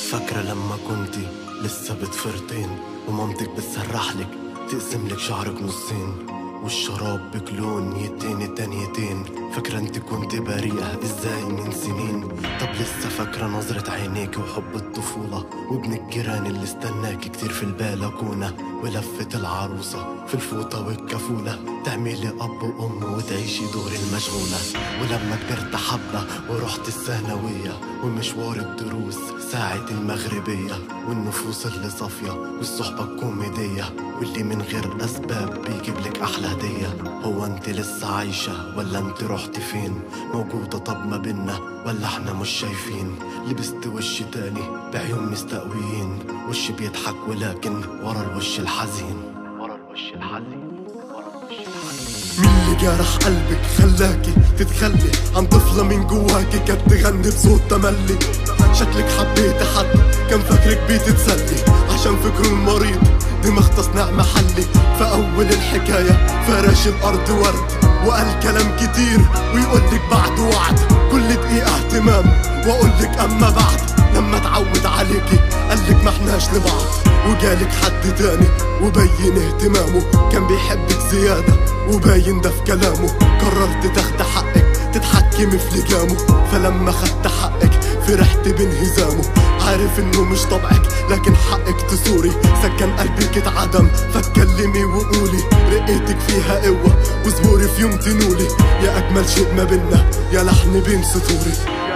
فاكرة لما كنتي لسه بتفرطين ومامتك بتسرحلك تقسم لك شعرك نصين والشراب بكلون يتين تانيتين فاكرة انت كنت بريئة ازاي من سنين طب لسه فاكرة نظرة عينيك وحب الطفولة وابن الجيران اللي استناك كتير في البلكونة ولفة العروسة في الفوطة والكفولة تعملي أب وأم وتعيشي دور المشغولة ولما كبرت حبة ورحت الثانوية ومشوار الدروس ساعة المغربية والنفوس اللي صافية والصحبة الكوميدية واللي من غير أسباب بيجيب لك أحلى هدية هو أنت لسه عايشة ولا أنت رحت فين موجودة طب ما بينا ولا احنا مش شايفين لبست وش تاني بعيون مستقويين وش بيضحك ولكن ورا الوش الحزين ورا الوش الحزين ورا الوش الحزين مين اللي جرح قلبك خلاكي تتخلي عن طفلة من جواكي كانت تغني بصوت تملي شكلك حبيت حد كان فاكرك بتتسلي عشان فكره المريض دماغ تصنع محلي في أول الحكاية فرش الأرض ورد وقال كلام كتير ويقولك بعد وعد كل دقيقة اهتمام وأقولك أما بعد لما اتعود عليكي قالك ما احناش لبعض وجالك حد تاني وبين اهتمامه كان بيحبك زيادة وباين ده في كلامه قررت تاخد حقك تتحكمي في لجامه فلما خدت حقك فرحت بانهزامه عارف انه مش طبعك لكن حقك تثوري سكن قلبك اتعدم فاتكلمي وقولي رقيتك فيها قوة وزهوري في يوم تنولي يا اجمل شيء ما بينا يا لحن بين سطوري